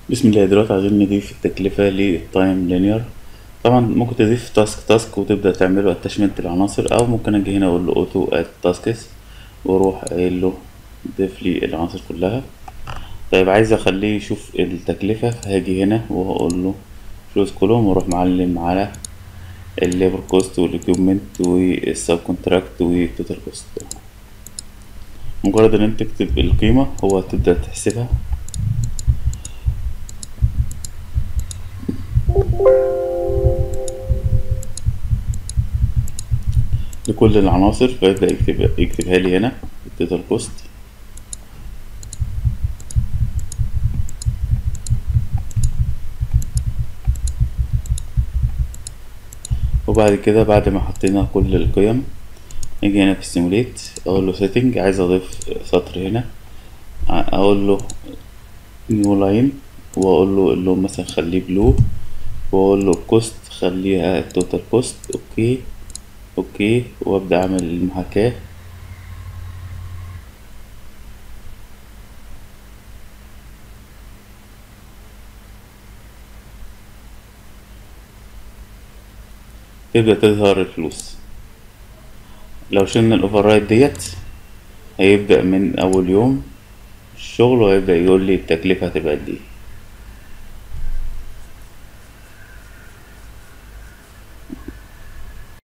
بسم الله دلوقتي عايزين نضيف التكلفة للتايم لينير طبعا ممكن تضيف تاسك تاسك وتبدأ تعمله اتاشمنت العناصر او ممكن اجي هنا اقول له اوتو اد تاسكس واروح قايل له ضيف لي العناصر كلها طيب عايز اخليه يشوف التكلفة فهاجي هنا وهقول له فلوس كلهم واروح معلم على الليبر كوست والاكيوبمنت والسب كونتراكت والتوتال كوست مجرد ان انت تكتب القيمة هو تبدأ تحسبها لكل العناصر فيبدأ يكتب يكتبها لي هنا التوتال كوست وبعد كده بعد ما حطينا كل القيم نيجي هنا في السيموليت اقول له سيتنج عايز اضيف سطر هنا اقول له نيو لاين واقول له اللون مثلا خليه بلو واقول له كوست خليها توتال كوست اوكي اوكي وابدا اعمل المحاكاة تبدأ تظهر الفلوس لو شلنا الاوفر رايت ديت هيبدأ من اول يوم الشغل وهيبدأ يقول لي التكلفة هتبقى قد ايه